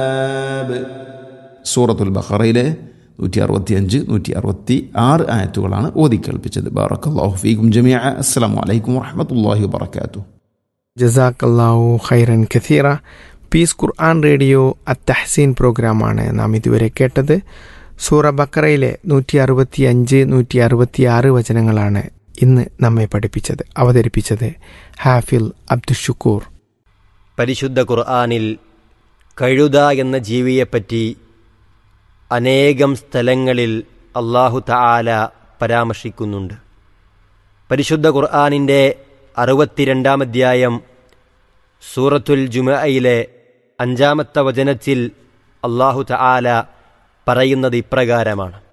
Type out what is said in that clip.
സൂറത്തുൽ ബഖറയിലെ നൂറ്റി അറുപത്തി അഞ്ച് നൂറ്റി അറുപത്തി ആറ് ആയത്തുകളാണ് ഓതി കേൾപ്പിച്ചത് ബാറക്കല്ലാഹു ഫീക്കും ജമിയ അസ്സലാമു അലൈക്കും വറഹമത്തല്ലാഹി വബർക്കാത്തു ജസാക്കല്ലാഹു ഖൈറൻ ഖസീറ പീസ് ഖുർആൻ റേഡിയോ അത്തഹസീൻ പ്രോഗ്രാമാണ് നാം ഇതുവരെ കേട്ടത് സൂറ ബക്കറയിലെ നൂറ്റി അറുപത്തി അഞ്ച് നൂറ്റി അറുപത്തി ആറ് വചനങ്ങളാണ് ഇന്ന് നമ്മെ പഠിപ്പിച്ചത് അവതരിപ്പിച്ചത് ഹാഫിൽ അബ്ദുഷുക്കൂർ പരിശുദ്ധ ഖുർആാനിൽ കഴുത എന്ന ജീവിയെപ്പറ്റി അനേകം സ്ഥലങ്ങളിൽ അള്ളാഹു തആല പരാമർശിക്കുന്നുണ്ട് പരിശുദ്ധ ഖുർആാനിൻ്റെ അറുപത്തിരണ്ടാം അധ്യായം സൂറത്തുൽ ജുമയിലെ അഞ്ചാമത്തെ വചനത്തിൽ അള്ളാഹു തആല പറയുന്നത് ഇപ്രകാരമാണ്